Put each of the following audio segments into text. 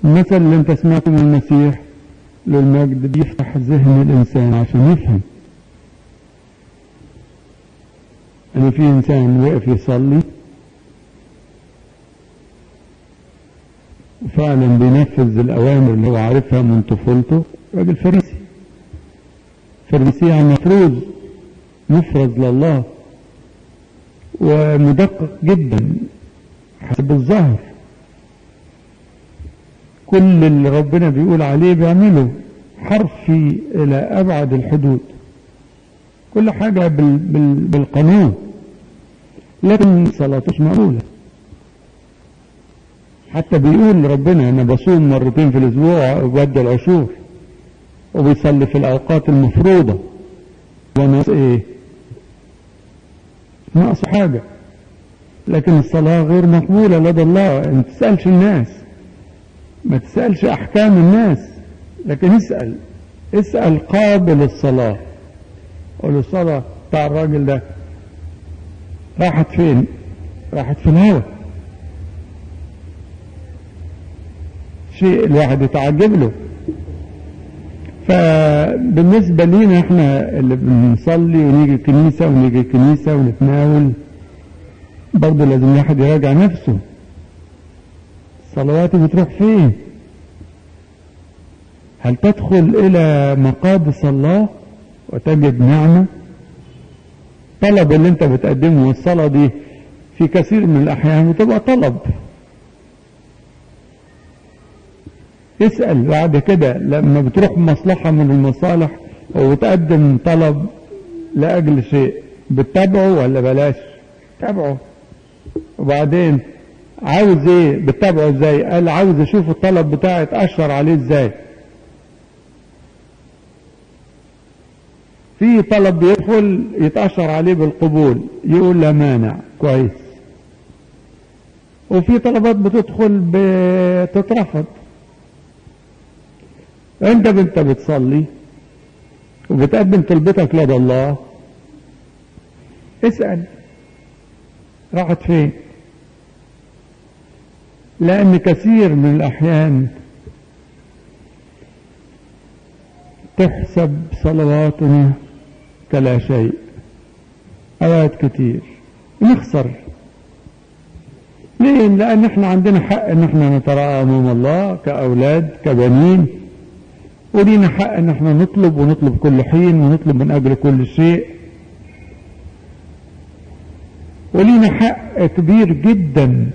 المثل اللي انت سمعته من المسيح للمجد بيفتح ذهن الانسان عشان يفهم ان في انسان وقف يصلي وفعلا بينفذ الاوامر اللي هو عارفها من طفولته راجل فريسي فريسي يعني مفروض مفرز لله ومدقق جدا حسب الظاهر كل اللي ربنا بيقول عليه بيعمله حرفي الى ابعد الحدود كل حاجة بال بال بالقانون لكن صلاته مش مقبولة حتى بيقول ربنا انا بصوم مرتين في الاسبوع وبدي العشور وبيصلي في الاوقات المفروضة وناقص ايه ناقص حاجة لكن الصلاة غير مقبولة لدى الله ما تسألش الناس ما تسألش احكام الناس لكن اسأل اسأل قابل الصلاة قول له الصلاة بتاع الراجل ده راحت فين راحت في الهوى شيء الواحد يتعجب له فبالنسبة لينا احنا اللي بنصلي ونيجي الكنيسة ونيجي الكنيسة ونتناول برضه لازم الواحد يراجع نفسه صلواتي بتروح فين هل تدخل الى مقادس الله وتجد نعمة طلب اللي انت بتقدمه والصلاة دي في كثير من الاحيان بتبقى طلب اسأل بعد كده لما بتروح مصلحة من المصالح وتقدم طلب لأجل شيء بتتابعه ولا بلاش تابعه وبعدين عاوز ايه بتتابعه ازاي قال عاوز اشوف الطلب بتاعي اتأشر عليه ازاي في طلب بيدخل يتأشر عليه بالقبول يقول لا مانع كويس وفي طلبات بتدخل بتترفض انت انت بتصلي وبتقدم طلبتك لدى الله اسأل راحت فين لأن كثير من الأحيان تحسب صلواتنا كلا شيء أوقات كتير نخسر ليه لأن احنا عندنا حق ان احنا نتراءى أمام الله كأولاد كبنين ولينا حق ان احنا نطلب ونطلب كل حين ونطلب من أجل كل شيء ولينا حق كبير جدا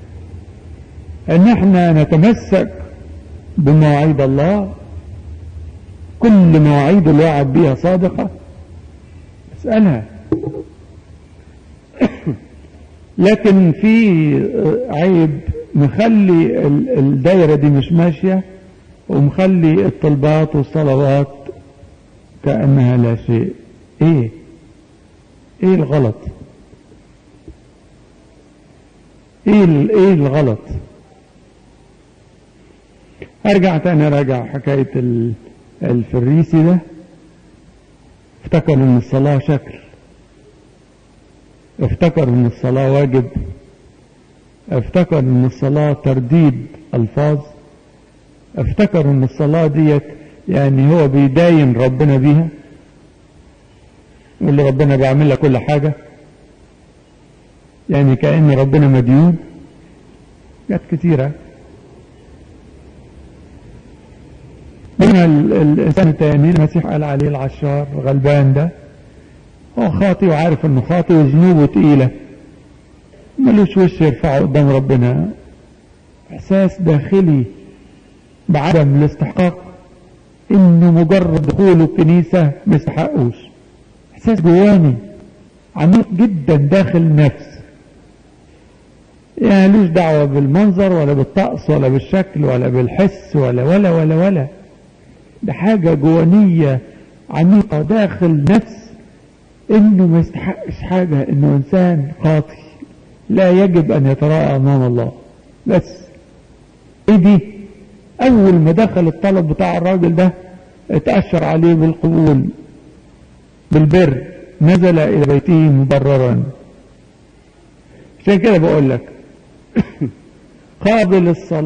ان احنا نتمسك بمواعيد الله كل مواعيد اللي وعد بيها صادقة اسألها لكن في عيب مخلي الدايرة دي مش ماشية ومخلي الطلبات والصلوات كأنها لا شيء ايه ايه الغلط ايه ايه الغلط ارجع تاني راجع حكاية الفريسي ده افتكر ان الصلاة شكل افتكر ان الصلاة واجب افتكر ان الصلاة ترديد الفاظ افتكر ان الصلاة ديت يعني هو بيداين ربنا بيها واللي ربنا بيعمل لك كل حاجة يعني كأن ربنا مديون جت كتيرة منها الإنسان التاني المسيح قال عليه العشار غلبان ده هو خاطي وعارف انه خاطي وذنوبه تقيلة ملوش وش يرفعه قدام ربنا احساس داخلي بعدم الاستحقاق انه مجرد دخوله الكنيسة ما يستحقوش احساس جواني عميق جدا داخل النفس يعني لوش دعوة بالمنظر ولا بالطقس ولا بالشكل ولا بالحس ولا ولا ولا ولا ده حاجة جوانية عميقة داخل نفس انه ما يستحقش حاجة انه انسان خاطي لا يجب ان يتراءى امام الله بس ايه دي اول ما دخل الطلب بتاع الراجل ده اتأشر عليه بالقبول بالبر نزل الى بيته مبررا عشان كده بقول لك قابل الصلاة